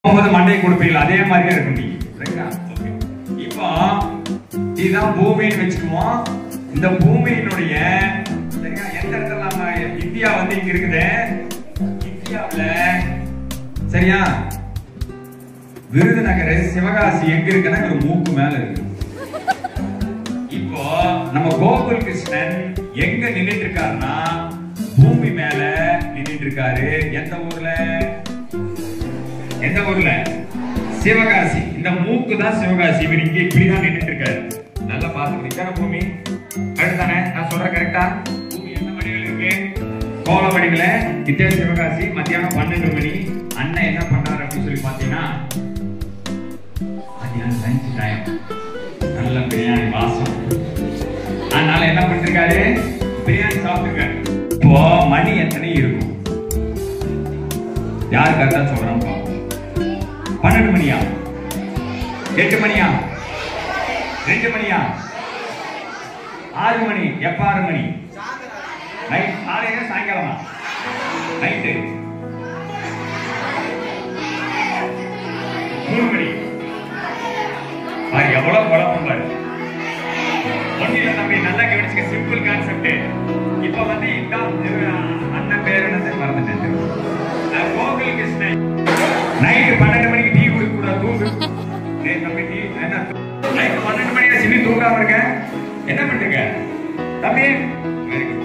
போகும்போது மண்டையை கொடுப்பீங்களா அதே மாதிரியே இருக்கும் நீங்க சரிங்களா Okay. இப்போ இதுதான் பூமின்னு வச்சுக்குவோம் இந்த பூமியினுடைய சரிங்களா எந்த இடத்துல நம்ம இந்தியா வந்து இங்க இருக்குது இந்தியாவுல சரியா விருதுநகர் சிவகாசி எங்க இருக்குன்னா ஒரு மூக்கு மேல இருக்கு இப்போ நம்ம கோகுல் கிருஷ்ணன் எங்க நின்னுட்டு இருக்காருன்னா பூமி மேல நின்னுட்டு இருக்காரு எந்த ஊர்ல எந்த ஊர்ல சிவகாசி இந்த மூக்கு தான் சிவகாசி இவர் இங்க இப்படிதான் நின்னுட்டு இருக்காரு நல்லா பாத்துக்கணும் இதான பூமி அடுத்தானே நான் சொல்றேன் கரெக்டா பூமி என்ன வடிவில் இருக்கு கோல வடிவில இதே சிவகாசி மத்தியானம் பன்னெண்டு மணி அண்ணன் என்ன பண்றாரு அப்படின்னு சொல்லி பாத்தீங்கன்னா மத்தியானம் லஞ்ச் டைம் நல்ல பிரியாணி வாசம் அதனால என்ன பண்ணிருக்காரு பிரியாணி சாப்பிட்டுருக்காரு இப்போ மணி எத்தனை இருக்கும் யார் கரெக்டா சொல்றான்னு பார்ப்போம் பன்னெண்டு மணியா எட்டு மணியா ரெண்டு மணியா ஆறு மணி எப்ப ஆறு மணி நைட் காலையில சாயங்காலமா நைட்டு மூணு மணி பாரு எவ்வளவு குழப்பம் பாரு ஒன்னில தம்பி நல்லா கவனிச்சுக்க சிம்பிள் கான்செப்ட் இப்ப வந்து இதான் அண்ணன் பேர் என்னது மறந்துட்டேன் நான் கோகுல் கிருஷ்ணன் நைட்டு பன்னெண்டு மணிக்கு டீ குடிக்க கூடாது தூங்கு டேய் தம்பி டீ என்ன நைட்டு பன்னெண்டு மணிக்கு சின்னி தூங்காம இருக்க என்ன பண்றீங்க தம்பி Very good.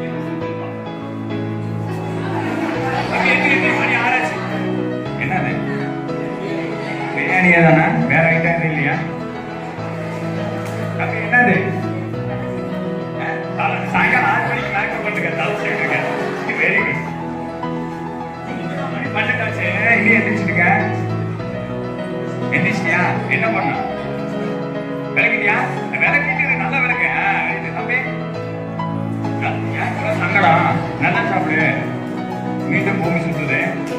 தம்பி எத்தனை எத்தனை மணி ஆறாச்சு என்னது பிரியாணியே தானே வேற ஐட்டம் இல்லையா தம்பி என்னது அஹ், தலை- சாயங்காலம் ஆறு மணிக்கு மேக்கப் பண்ணுங்க தலை சேர்த்துருக்க வெரி குட் மணி பன்னெண்டாச்சு இனி எந்திரிச்சிட்டுங்க எந்திரிச்சிட்டியா என்ன பண்ண விளக்கிட்டியா விளக்கிட்டு நல்ல விளக்கு ஆ, இது தம்பி ஏன் இவ்வளவு சங்கடம் நல்லா சாப்பிடு மீண்டும் பூமி சுத்துது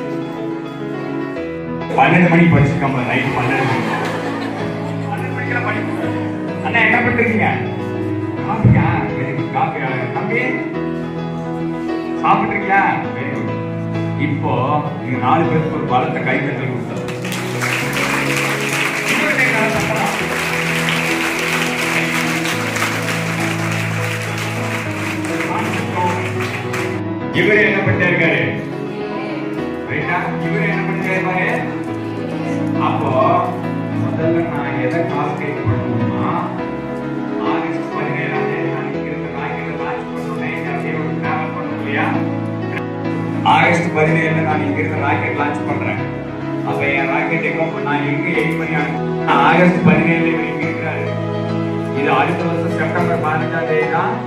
பன்னெண்டு மணிக்கு படிச்சிருக்கோம் நைட் பன்னெண்டு மணி பன்னெண்டு மணிக்கெல்லாம் படிக்க அண்ணா என்ன பண்றீங்க காஃபியா வெரி குட் காஃபி தம்பி சாப்பிட்டுருக்கியா வெரி குட் இப்போ நீங்க நாலு பேருக்கு ஒரு பலத்தை கை கட்டல் கொடுத்தோம் இன்னொரு கை காலை தட்டலாம். இவரு என்ன பண்ணிட்டு இருக்காரு ரைட்டா இவரு என்ன பண்ணிட்டு இருக்காரு அப்போ முதல்ல நான் எதை கால்குலேட் பண்ணணும்னா ஆகஸ்ட் பதினேழாம் தேதி நான் இங்கிருந்து ராக்கெட்ல லான்ச் பண்ணணும் அப்படியே ஒரு டிராவல் பண்ணணும் இல்லையா ஆகஸ்ட் பதினேழுல நான் இங்கிருந்து ராக்கெட் லான்ச் பண்றேன் அப்ப என் ராக்கெட் எங்க நான் எங்க எயிட் பண்ணி அனுப்புறேன் ஆகஸ்ட் பதினேழுல இவர் இங்க இருக்கிறாரு இது அடுத்த வருஷம் செப்டம்பர் பதினஞ்சாம் தேதி தான்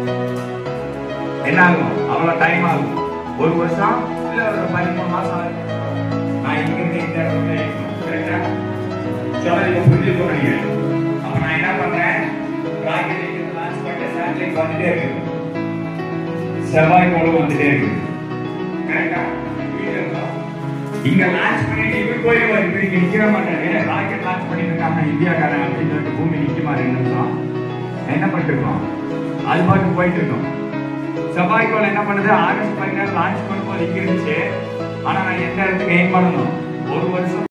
என்ன ஆகும் அவ்வளவு டைம் ஆகும் ஒரு வருஷம் இல்ல ஒரு பதிமூணு மாசம் ஆகும் நான் இங்க இருந்து இந்த இடத்துல இருக்கணும். கரெக்டா சொல்ல இப்ப புரிஞ்சுக்கோ நினைக்கிறேன் அப்ப நான் என்ன பண்றேன் ராக்கெட் இங்கிருந்து லான்ச் பண்ணிட்டு சேட்டலைட் வந்துட்டே இருக்கு செவ்வாய் கோடு வந்துட்டே இருக்கு கரெக்டா கீழே இருந்தோம். இங்க லான்ச் பண்ணிட்டு இவர் போயிடுவார் இவர் இங்க நிக்கிற மாட்டாரு ராக்கெட் லான்ச் பண்ணிட்டு இருக்காங்க இந்தியாக்காரன் அப்படின்னு சொல்லிட்டு பூமி நிக்குமா ரெண்டு நிமிஷம் என்ன பண்ணிட்டு இருக்கோம் அது பாட்டு போயிட்டு இருக்கோம் செவ்வாய்க்கோள் என்ன பண்ணுது ஆகஸ்ட் பதினேழு லான்ச் பண்ணும்போது இங்க இருந்துச்சு ஆனா நான் எந்த இடத்துக்கு எய்ம் பண்ணணும் ஒரு வருஷம்